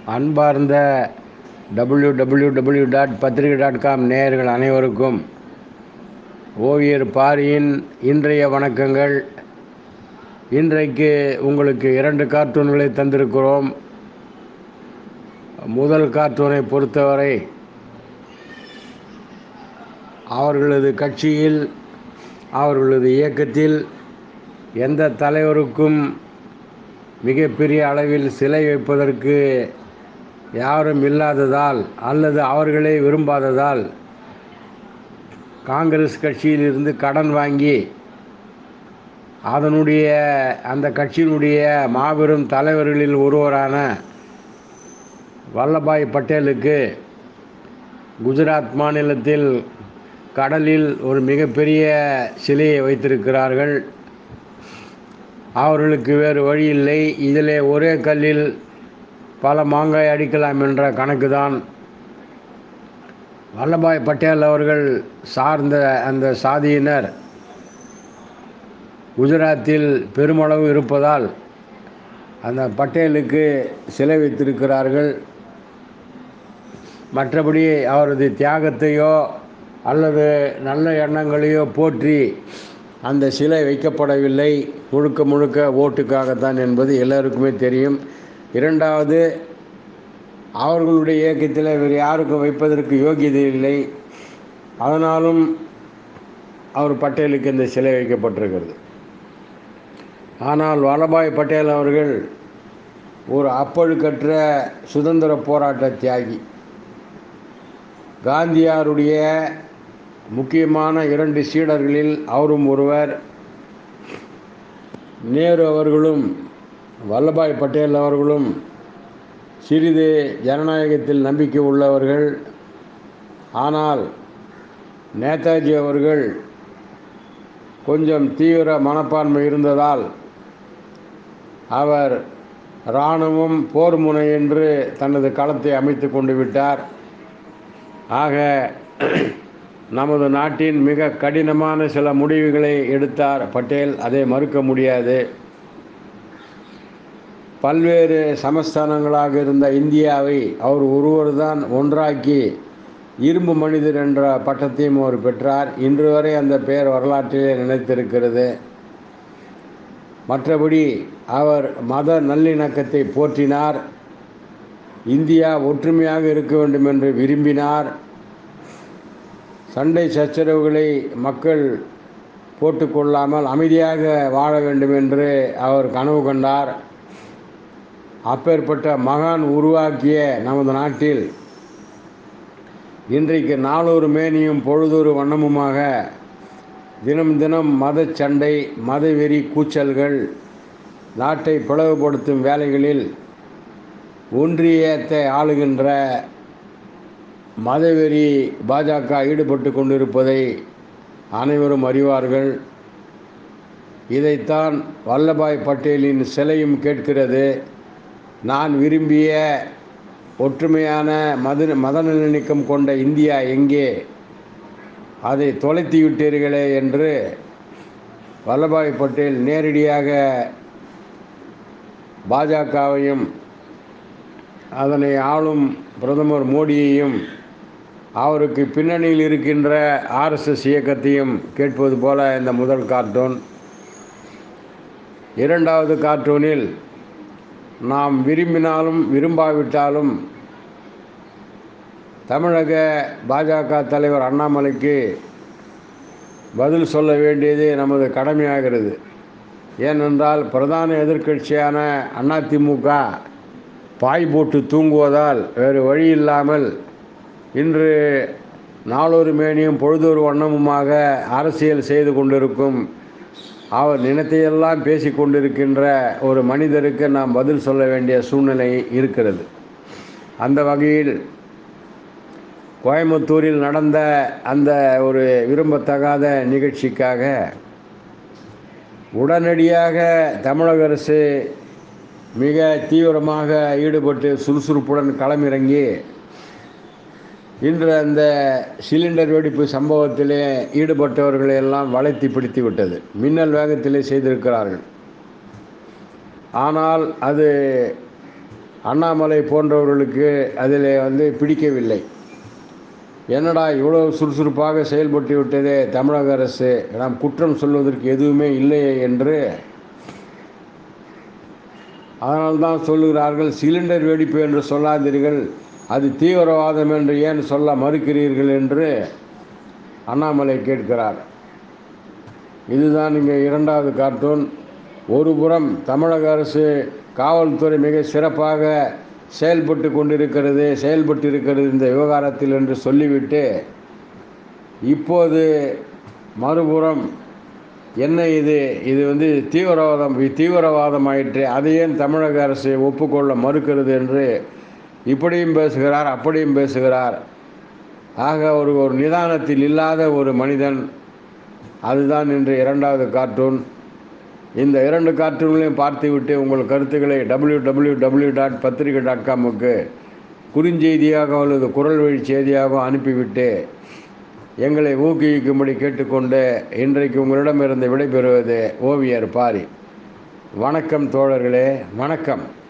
அன்பார்ந்த W W W dot Pathrikai dot com நேயர்கள் அனைவருக்கும் ஓவியர் பாரியின் இன்றைய வணக்கங்கள் இன்றைக்கு உங்களுக்கு இரண்டு கார்ட்டூன்களை தந்திருக்கிறோம் முதல் கார்ட்டூனை பொறுத்தவரை அவர்களது கட்சியில் அவர்களது இயக்கத்தில் எந்த தலைவருக்கும் மிகப்பெரிய அளவில் சிலை வைப்பதற்கு யாரும் இல்லாததால் அல்லது அவர்களே விரும்பாததால் காங்கிரஸ் கட்சியிலிருந்து கடன் வாங்கி அதனுடைய அந்த கட்சியினுடைய மாபெரும் தலைவர்களில் ஒருவரான வல்லபாய் பட்டேலுக்கு குஜராத் மாநிலத்தில் கடலில் ஒரு மிகப்பெரிய சிலையை வைத்திருக்கிறார்கள் அவர்களுக்கு வேறு வழி இல்லை இதிலே ஒரே கல்லில் பல மாங்காய் அடிக்கலாம் என்ற கணக்கு தான் வல்லபாய் பட்டேல் அவர்கள் சார்ந்த அந்த சாதியினர் குஜராத்தில் பெருமளவு இருப்பதால் அந்த பட்டேலுக்கு சிலை வைத்திருக்கிறார்கள் மற்றபடி அவரது தியாகத்தையோ அல்லது நல்ல எண்ணங்களையோ போற்றி அந்த சிலை வைக்கப்படவில்லை முழுக்க முழுக்க ஓட்டுக்காகத்தான் என்பது எல்லோருக்குமே தெரியும் இரண்டாவது அவர்களுடைய இயக்கத்தில் வேறு யாருக்கும் வைப்பதற்கு யோகியதை இல்லை அதனாலும் அவர் பட்டேலுக்கு இந்த சிலை வைக்கப்பட்டிருக்கிறது ஆனால் வல்லபாய் பட்டேல் அவர்கள் ஒரு அப்பழுக்கற்ற சுதந்திர போராட்ட தியாகி காந்தியாருடைய முக்கியமான இரண்டு சீடர்களில் அவரும் ஒருவர் நேரு அவர்களும் வல்லபாய் பட்டேல் அவர்களும் சிறிது ஜனநாயகத்தில் நம்பிக்கை உள்ளவர்கள் ஆனால் நேதாஜி அவர்கள் கொஞ்சம் தீவிர மனப்பான்மை இருந்ததால் அவர் இராணுவம் போர் முனை என்று தனது களத்தை அமைத்து கொண்டு விட்டார் ஆக நமது நாட்டின் மிக கடினமான சில முடிவுகளை எடுத்தார் பட்டேல் அதை மறுக்க முடியாது பல்வேறு சமஸ்தானங்களாக இருந்த இந்தியாவை அவர் ஒருவர் தான் ஒன்றாக்கி இரும்பு மனிதர் என்ற பட்டத்தையும் அவர் பெற்றார் இன்று வரை அந்த பெயர் வரலாற்றிலே நினைத்திருக்கிறது மற்றபடி அவர் மத நல்லிணக்கத்தை போற்றினார் இந்தியா ஒற்றுமையாக இருக்க வேண்டும் என்று விரும்பினார் சண்டை சச்சரவுகளை மக்கள் போட்டுக்கொள்ளாமல் அமைதியாக வாழ வேண்டும் என்று அவர் கனவு கண்டார் அப்பேற்பட்ட மகான் உருவாக்கிய நமது நாட்டில் இன்றைக்கு நாளொரு மேனியும் பொழுதொரு வண்ணமுமாக தினம் தினம் மத சண்டை மதவெறி கூச்சல்கள் நாட்டை பிளவுபடுத்தும் வேலைகளில் ஒன்றியத்தை ஆளுகின்ற மதவெறி பாஜக ஈடுபட்டு கொண்டிருப்பதை அனைவரும் அறிவார்கள் இதைத்தான் வல்லபாய் பட்டேலின் சிலையும் கேட்கிறது நான் விரும்பிய ஒற்றுமையான மத மத நல்லிணக்கம் கொண்ட இந்தியா எங்கே அதை தொலைத்து விட்டீர்களே என்று வல்லபாய் பட்டேல் நேரடியாக பாஜகவையும் அதனை ஆளும் பிரதமர் மோடியையும் அவருக்கு பின்னணியில் இருக்கின்ற ஆர்எஸ்எஸ் இயக்கத்தையும் கேட்பது போல இந்த முதல் கார்ட்டூன் இரண்டாவது கார்ட்டூனில் நாம் விரும்பினாலும் விரும்பாவிட்டாலும் தமிழக பாஜக தலைவர் அண்ணாமலைக்கு பதில் சொல்ல வேண்டியது நமது கடமையாகிறது ஏனென்றால் பிரதான எதிர்க்கட்சியான அதிமுக பாய் போட்டு தூங்குவதால் வேறு வழி இல்லாமல் இன்று நாளொரு மேனியும் பொழுதொரு வண்ணமுமாக அரசியல் செய்து கொண்டிருக்கும் அவர் நினைத்தையெல்லாம் பேசி கொண்டிருக்கின்ற ஒரு மனிதருக்கு நாம் பதில் சொல்ல வேண்டிய சூழ்நிலை இருக்கிறது அந்த வகையில் கோயம்புத்தூரில் நடந்த அந்த ஒரு விரும்பத்தகாத நிகழ்ச்சிக்காக உடனடியாக தமிழக அரசு மிக தீவிரமாக ஈடுபட்டு சுறுசுறுப்புடன் களமிறங்கி இன்று அந்த சிலிண்டர் வெடிப்பு சம்பவத்திலே ஈடுபட்டவர்களை எல்லாம் வளைத்து பிடித்து விட்டது மின்னல் வேகத்திலே செய்திருக்கிறார்கள் ஆனால் அது அண்ணாமலை போன்றவர்களுக்கு அதில் வந்து பிடிக்கவில்லை என்னடா இவ்வளோ சுறுசுறுப்பாக செயல்பட்டு விட்டதே தமிழக அரசு நாம் குற்றம் சொல்வதற்கு எதுவுமே இல்லையே என்று அதனால்தான் சொல்லுகிறார்கள் சிலிண்டர் வெடிப்பு என்று சொல்லாதீர்கள் அது தீவிரவாதம் என்று ஏன் சொல்ல மறுக்கிறீர்கள் என்று அண்ணாமலை கேட்கிறார் இதுதான் இங்கே இரண்டாவது கார்ட்டூன் ஒரு புறம் தமிழக அரசு காவல்துறை மிக சிறப்பாக செயல்பட்டு கொண்டிருக்கிறது செயல்பட்டு இருக்கிறது இந்த விவகாரத்தில் என்று சொல்லிவிட்டு இப்போது மறுபுறம் என்ன இது இது வந்து தீவிரவாதம் தீவிரவாதம் ஆயிற்று அதை ஏன் தமிழக அரசு ஒப்புக்கொள்ள மறுக்கிறது என்று இப்படியும் பேசுகிறார் அப்படியும் பேசுகிறார் ஆக ஒரு ஒரு நிதானத்தில் இல்லாத ஒரு மனிதன் அதுதான் இன்று இரண்டாவது கார்ட்டூன் இந்த இரண்டு கார்ட்டூன்களையும் பார்த்துவிட்டு உங்கள் கருத்துக்களை W W W dot Pathrikai dot காமுக்கு குறுஞ்செய்தியாக அல்லது குரல் வழி செய்தியாக அனுப்பிவிட்டு எங்களை ஊக்குவிக்கும்படி கேட்டுக்கொண்டு இன்றைக்கு உங்களிடமிருந்து விடைபெறுவது ஓவியர் பாரி வணக்கம் தோழர்களே வணக்கம்